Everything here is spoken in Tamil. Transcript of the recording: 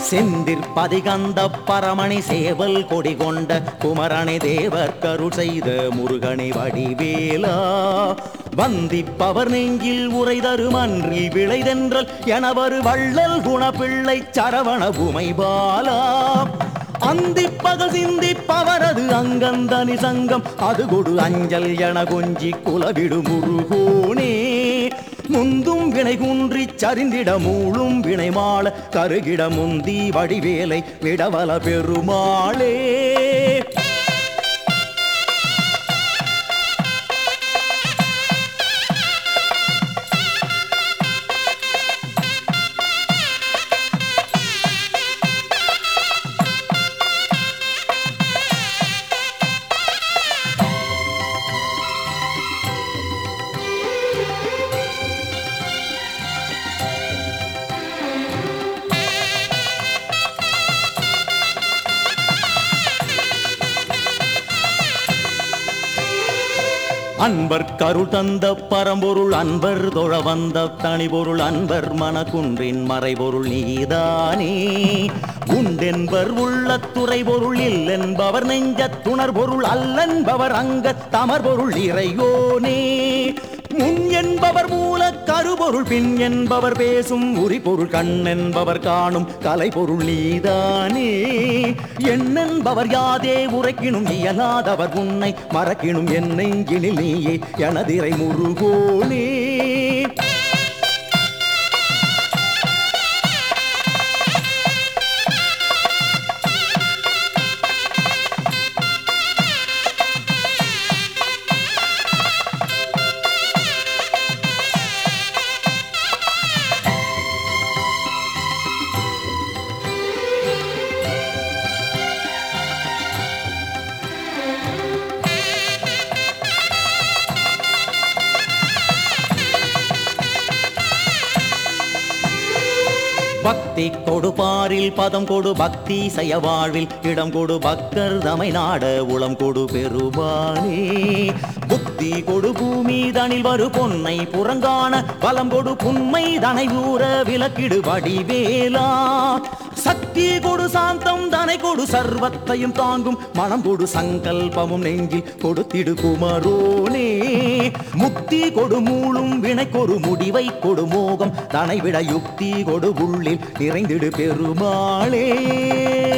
செந்திற்பதிகந்த பரமணி சேவல் கொடி கொண்ட குமரனை தேவர் கருள் செய்த முருகனை வடிவேலா வந்திப்பவர் நெஞ்சில் உரை தருமன்றில் விளைதென்றல் எனவரு வள்ளல் குணப்பிள்ளை சரவண பூமை பாலா அந்திப்பகல் சிந்திப்பவரது அங்கந்தனி சங்கம் அது கொடு அஞ்சல் என கொஞ்சி குலவிடு முருகோனே முந்தும் வினை குன்றி சரிந்திட மூளும் வினை மாள கருகிட முந்தி வடிவேலை விடவல பெருமாளே அன்பர் கருள் தந்த பரம்பொருள் அன்பர் தொழ வந்த தனிபொருள் அன்பர் மனக்குன்றின் மறைபொருள் நீதானே உண்டென்பர் உள்ள துறை பொருள் இல்லென்பவர் நெஞ்ச துணர் பொருள் அல்லென்பவர் அங்க தமர் பொருள் இறையோனே முன் என்பவர் மூல கருபொருள் பின் என்பவர் பேசும் உரி பொருள் கண் என்பவர் காணும் கலை பொருள் நீதானே என்னென்பவர் யாதே உரைக்கினும் இயலாதவர் உன்னை மறக்கினும் என் நெஞ்சினில் நீயே எனதிரை முருகோனே பக்தி கொடு பாரில் பதம் கொடு பக்தி செய்ய வாழ்வில் இடம் கொடு பக்தர் தமை நாட உளம் கொடு பெருமானே புத்தி கொடு பூமி தனில் வரு பொன்னை புறங்கான பலம் கொடு புன்மை தனை ஊற விலக்கிடு வடிவேலா சக்தி கொடு சாந்தம் தனை கொடு சர்வத்தையும் தாங்கும் மனம் கொடு சங்கல்பமும் நெஞ்சில் கொடுத்திடு குமரோனே முக்தி கொடு மூளும் வினை கொடு முடிவை கொடு மோகம் தனை விட யுக்தி கொடு உள்ளில் நிறைந்திடு பெருமாளே